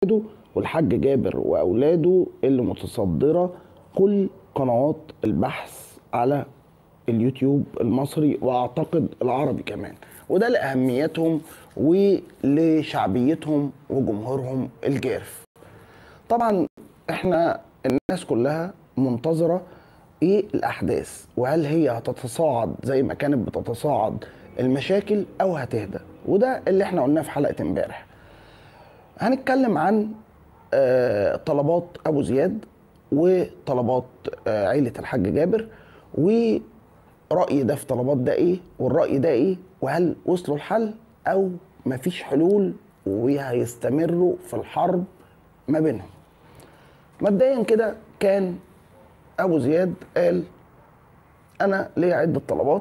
والحاج جابر واولاده اللي متصدره كل قنوات البحث على اليوتيوب المصري واعتقد العربي كمان وده لاهميتهم ولشعبيتهم وجمهورهم الجارف طبعا احنا الناس كلها منتظره ايه الاحداث وهل هي هتتصاعد زي ما كانت بتتصاعد المشاكل او هتهدى وده اللي احنا قلناه في حلقه امبارح هنتكلم عن آه، طلبات ابو زياد وطلبات آه، عيله الحاج جابر ورأي ده في طلبات ده ايه والرأي ده ايه وهل وصلوا الحل او مفيش حلول وهيستمروا في الحرب ما بينهم مبدئيا كده كان ابو زياد قال انا ليا عده طلبات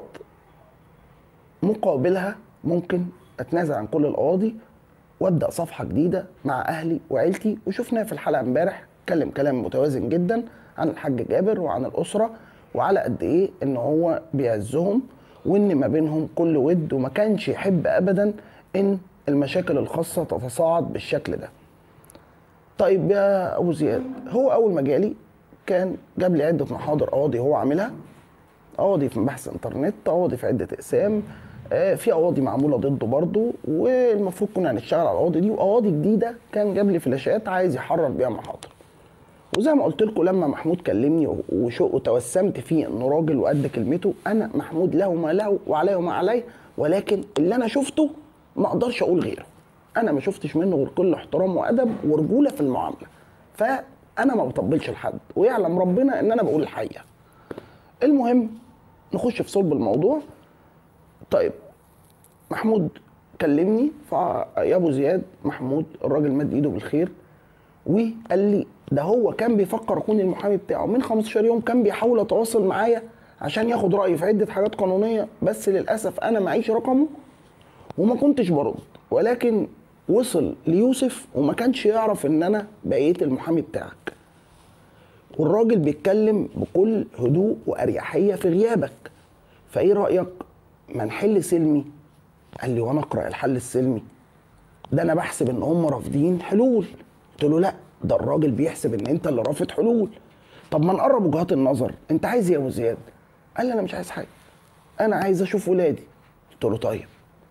مقابلها ممكن اتنازل عن كل القواضي وابدا صفحه جديده مع اهلي وعيلتي وشفناه في الحلقه امبارح اتكلم كلام متوازن جدا عن الحاج جابر وعن الاسره وعلى قد ايه ان هو بيعزهم وان ما بينهم كل ود وما كانش يحب ابدا ان المشاكل الخاصه تتصاعد بالشكل ده طيب يا ابو زياد هو اول ما جالي كان جاب لي عده محاضر قواضي هو عاملها قواضي في بحث انترنت قواضي في عده اقسام آه، في قواضي معموله ضده برضه والمفروض كنا هنشتغل على القواضي دي وقواضي جديده كان جاب لي فلاشات عايز يحرر بيها محاضر وزي ما قلت لكم لما محمود كلمني وشو وتوسمت فيه انه راجل وقد كلمته انا محمود له ما له وعليه ما عليه ولكن اللي انا شفته ما اقدرش اقول غيره انا ما شفتش منه غير كل احترام وادب ورجوله في المعامله فانا ما بطبلش لحد ويعلم ربنا ان انا بقول الحقيقه المهم نخش في صلب الموضوع طيب محمود كلمني فيا ابو زياد محمود الراجل مد ايده بالخير وقال لي ده هو كان بيفكر اكون المحامي بتاعه من 15 يوم كان بيحاول يتواصل معايا عشان ياخد رايي في عده حاجات قانونيه بس للاسف انا معيش رقمه وما كنتش برد ولكن وصل ليوسف وما كانش يعرف ان انا بقيت المحامي بتاعك والراجل بيتكلم بكل هدوء واريحيه في غيابك فايه رايك ما نحل سلمي قال لي وانا اقرا الحل السلمي ده انا بحسب ان هم رافضين حلول قلت له لا ده الراجل بيحسب ان انت اللي رافض حلول طب ما نقرب وجهات النظر انت عايز ايه يا ابو زياد قال لي انا مش عايز حاجه انا عايز اشوف ولادي قلت له طيب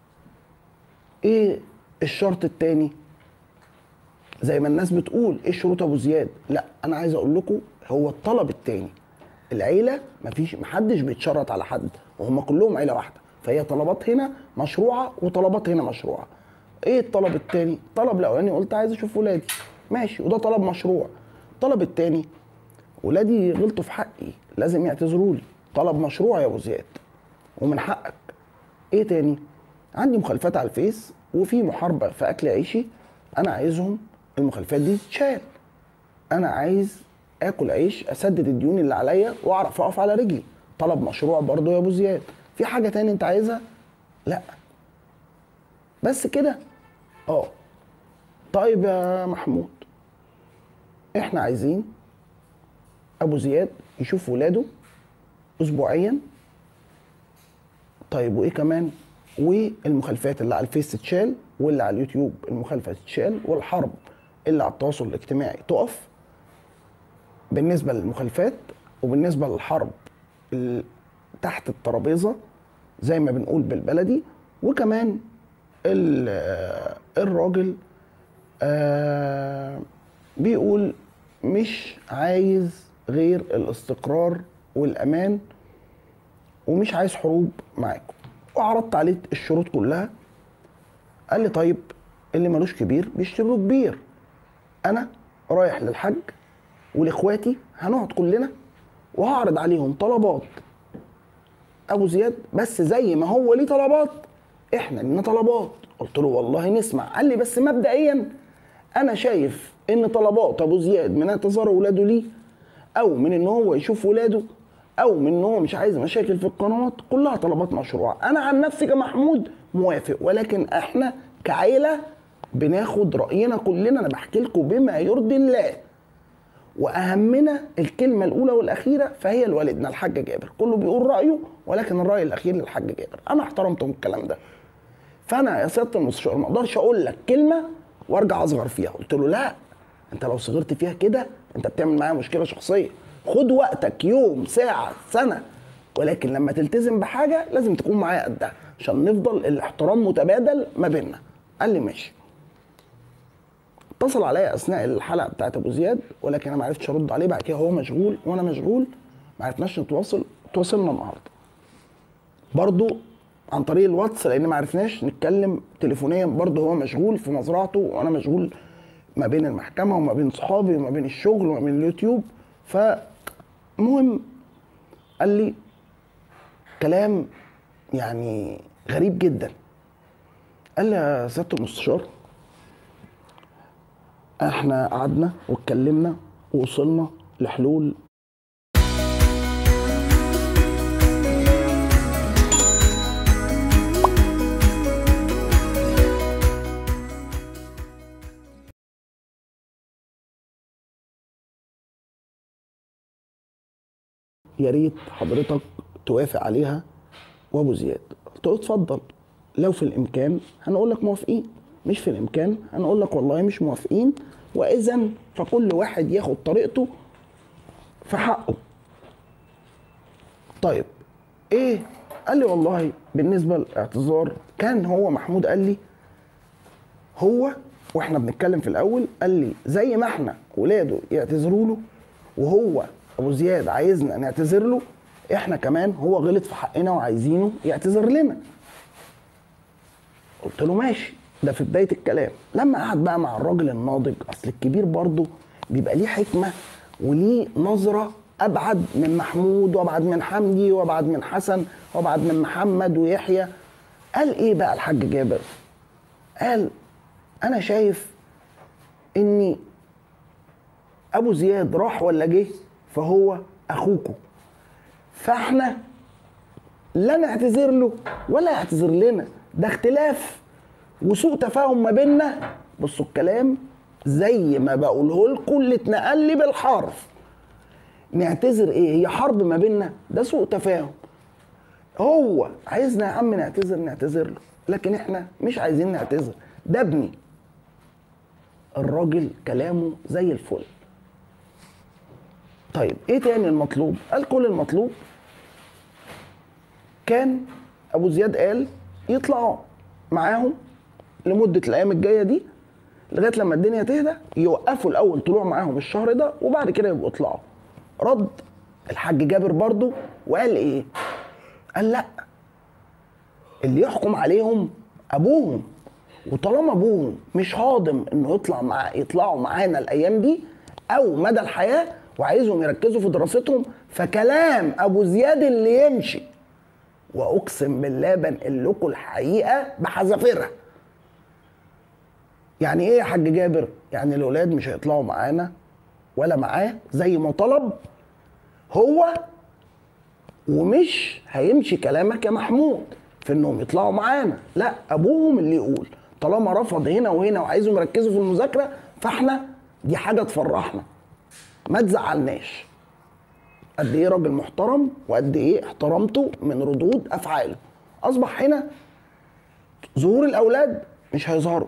ايه الشرط التاني زي ما الناس بتقول ايه شروط ابو زياد لا انا عايز اقول لكم هو الطلب التاني العيله مفيش محدش بيتشرط على حد وهم كلهم عيله واحده فهي طلبات هنا مشروعه وطلبات هنا مشروعه ايه الطلب التاني الطلب الاولاني قلت عايز اشوف ولادي ماشي وده طلب مشروع الطلب التاني ولادي غلطوا في حقي لازم يعتذروا لي طلب مشروع يا ابو زياد ومن حقك ايه تاني عندي مخالفات على الفيس وفي محاربه في اكل عيشي انا عايزهم المخالفات دي تتشال انا عايز اكل عيش اسدد الديون اللي عليا واعرف اقف على رجلي طلب مشروع برضه يا ابو زياد في حاجه تاني انت عايزها لا بس كده اه طيب يا محمود احنا عايزين ابو زياد يشوف ولاده اسبوعيا طيب وايه كمان والمخالفات اللي على الفيس تتشال واللي على اليوتيوب المخالفه تتشال والحرب اللي على التواصل الاجتماعي تقف بالنسبه للمخالفات وبالنسبه للحرب ال- تحت الترابيزه زي ما بنقول بالبلدي وكمان ال- آه، الراجل آه، بيقول مش عايز غير الاستقرار والامان ومش عايز حروب معاكم وعرضت عليه الشروط كلها قال لي طيب اللي ملوش كبير بيشتري له كبير انا رايح للحج ولاخواتي هنقعد كلنا وهعرض عليهم طلبات ابو زياد بس زي ما هو ليه طلبات احنا لنا طلبات قلت له والله نسمع قال لي بس مبدئيا انا شايف ان طلبات ابو زياد من اعتذار ولاده ليه او من ان هو يشوف ولاده او من ان هو مش عايز مشاكل في القنوات كلها طلبات مشروعه انا عن نفسي كمحمود موافق ولكن احنا كعيله بناخد راينا كلنا انا بحكي لكم بما يرضي الله واهمنا الكلمه الاولى والاخيره فهي لوالدنا الحاج جابر كله بيقول رايه ولكن الراي الاخير للحاج جابر انا احترمتهم الكلام ده فانا يا سياده المستشار ما اقدرش اقول لك كلمه وارجع اصغر فيها قلت له لا انت لو صغرت فيها كده انت بتعمل معايا مشكله شخصيه خد وقتك يوم ساعه سنه ولكن لما تلتزم بحاجه لازم تكون معايا قدها عشان نفضل الاحترام متبادل ما بيننا قال لي ماشي اتصل عليا اثناء الحلقه بتاعت ابو زياد ولكن انا ما عرفتش ارد عليه بعد كده هو مشغول وانا مشغول ما عرفناش نتواصل تواصلنا النهارده برضو عن طريق الواتس لان ما عرفناش نتكلم تليفونيا برضو هو مشغول في مزرعته وانا مشغول ما بين المحكمه وما بين صحابي وما بين الشغل وما بين اليوتيوب فمهم قال لي كلام يعني غريب جدا قال لي يا سياده المستشار احنا قعدنا واتكلمنا ووصلنا لحلول يا ريت حضرتك توافق عليها وابو زياد قلت له اتفضل لو في الامكان هنقول لك موافقين مش في الامكان هنقول لك والله مش موافقين واذا فكل واحد ياخد طريقته في حقه طيب ايه قال لي والله بالنسبه للاعتذار كان هو محمود قال لي هو واحنا بنتكلم في الاول قال لي زي ما احنا ولاده يعتذروا له وهو ابو زياد عايزنا نعتذر له احنا كمان هو غلط في حقنا وعايزينه يعتذر لنا قلت له ماشي ده في بدايه الكلام لما قعد بقى مع الراجل الناضج اصل الكبير برضه بيبقى ليه حكمه وليه نظره ابعد من محمود وابعد من حمدي وابعد من حسن وابعد من محمد ويحيى قال ايه بقى الحاج جابر قال انا شايف اني ابو زياد راح ولا جه فهو اخوكم فاحنا لا نعتذر له ولا يعتذر لنا ده اختلاف وسوء تفاهم ما بيننا بصوا الكلام زي ما بقوله لكم اللي اتنقل لي بالحرف نعتذر ايه هي حرب ما بيننا ده سوء تفاهم هو عايزنا يا عم نعتذر نعتذر له لكن احنا مش عايزين نعتذر ده ابني الراجل كلامه زي الفل طيب ايه تاني المطلوب قال كل المطلوب كان ابو زياد قال يطلعوا معاهم لمده الايام الجايه دي لغايه لما الدنيا تهدى يوقفوا الاول طلوع معاهم الشهر ده وبعد كده يبقوا يطلعوا رد الحاج جابر برضو وقال ايه قال لا اللي يحكم عليهم ابوهم وطالما ابوهم مش هاضم انه يطلع مع يطلعوا معانا الايام دي او مدى الحياه وعايزهم يركزوا في دراستهم فكلام ابو زياد اللي يمشي واقسم بالله بنقل لكم الحقيقه بحذافيرها يعني ايه يا حاج جابر يعني الاولاد مش هيطلعوا معانا ولا معاه زي ما طلب هو ومش هيمشي كلامك يا محمود في انهم يطلعوا معانا لا ابوهم اللي يقول طالما رفض هنا وهنا وعايزهم يركزوا في المذاكره فاحنا دي حاجه تفرحنا ما تزعلناش قد ايه راجل محترم وقد ايه احترمته من ردود افعاله اصبح هنا ظهور الاولاد مش هيظهروا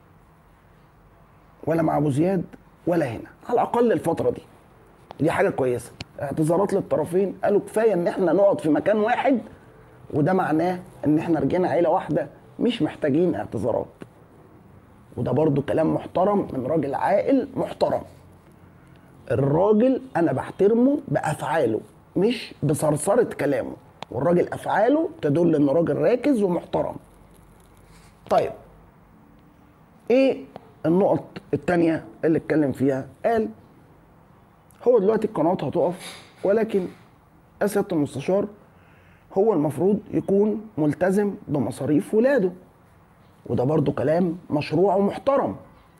ولا مع ابو زياد ولا هنا على الاقل الفتره دي دي حاجه كويسه اعتذارات للطرفين قالوا كفايه ان احنا نقعد في مكان واحد وده معناه ان احنا رجعنا عيله واحده مش محتاجين اعتذارات وده برضو كلام محترم من راجل عاقل محترم الراجل انا بحترمه بافعاله مش بصرصره كلامه والراجل افعاله تدل انه راجل راكز ومحترم طيب ايه النقط التانية اللي اتكلم فيها قال هو دلوقتي القناة هتقف ولكن يا سيادة المستشار هو المفروض يكون ملتزم بمصاريف ولاده وده برضو كلام مشروع ومحترم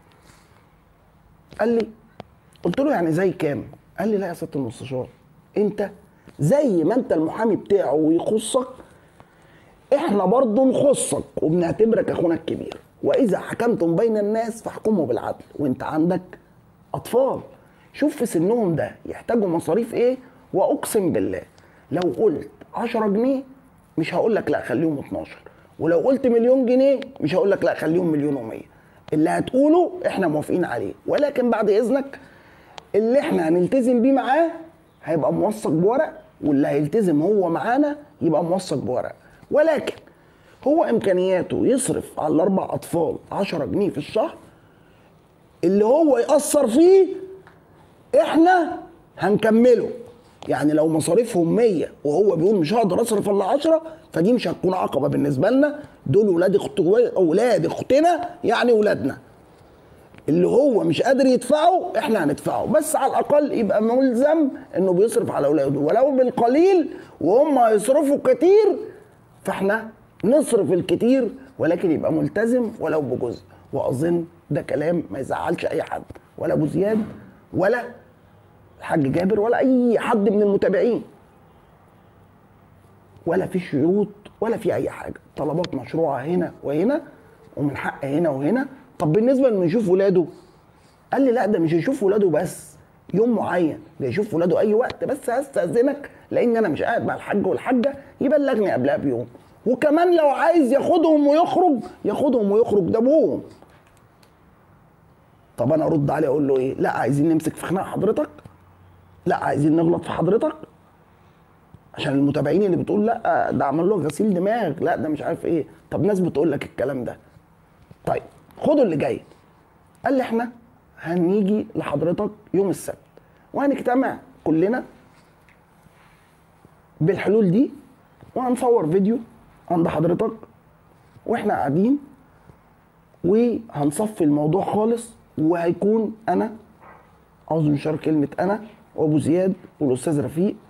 قال لي قلت له يعني زي كام قال لي لا يا سيادة المستشار انت زي ما انت المحامي بتاعه ويخصك احنا برضو نخصك وبنعتبرك اخونا الكبير واذا حكمتم بين الناس فاحكموا بالعدل وانت عندك اطفال شوف في سنهم ده يحتاجوا مصاريف ايه واقسم بالله لو قلت 10 جنيه مش هقول لك لا خليهم 12 ولو قلت مليون جنيه مش هقول لك لا خليهم مليون و100 اللي هتقوله احنا موافقين عليه ولكن بعد اذنك اللي احنا هنلتزم بيه معاه هيبقى موثق بورق واللي هيلتزم هو معانا يبقى موثق بورق ولكن هو امكانياته يصرف على الاربع اطفال 10 جنيه في الشهر اللي هو يأثر فيه احنا هنكمله يعني لو مصاريفهم 100 وهو بيقول مش هقدر اصرف الا 10 فدي مش هتكون عقبه بالنسبه لنا دول ولاد اخت اولاد اختنا يعني ولادنا اللي هو مش قادر يدفعه احنا هندفعه بس على الاقل يبقى ملزم انه بيصرف على اولاده ولو بالقليل وهم هيصرفوا كتير فاحنا نصرف الكتير ولكن يبقى ملتزم ولو بجزء واظن ده كلام ما يزعلش اي حد ولا ابو زياد ولا الحاج جابر ولا اي حد من المتابعين ولا في شروط ولا في اي حاجه طلبات مشروعه هنا وهنا ومن حق هنا وهنا طب بالنسبه لما يشوف ولاده قال لي لا ده مش يشوف ولاده بس يوم معين ده يشوف ولاده اي وقت بس هستاذنك لان انا مش قاعد مع الحاج والحاجه يبلغني قبلها بيوم وكمان لو عايز ياخدهم ويخرج ياخدهم ويخرج ده ابوهم طب انا ارد عليه اقول له ايه لا عايزين نمسك في خناق حضرتك لا عايزين نغلط في حضرتك عشان المتابعين اللي بتقول لا ده عمل له غسيل دماغ لا ده مش عارف ايه طب ناس بتقول لك الكلام ده طيب خدوا اللي جاي قال لي احنا هنيجي لحضرتك يوم السبت وهنجتمع كلنا بالحلول دي وهنصور فيديو عند حضرتك واحنا قاعدين وهنصفي الموضوع خالص وهيكون انا عاوز نشارك كلمه انا وابو زياد والاستاذ رفيق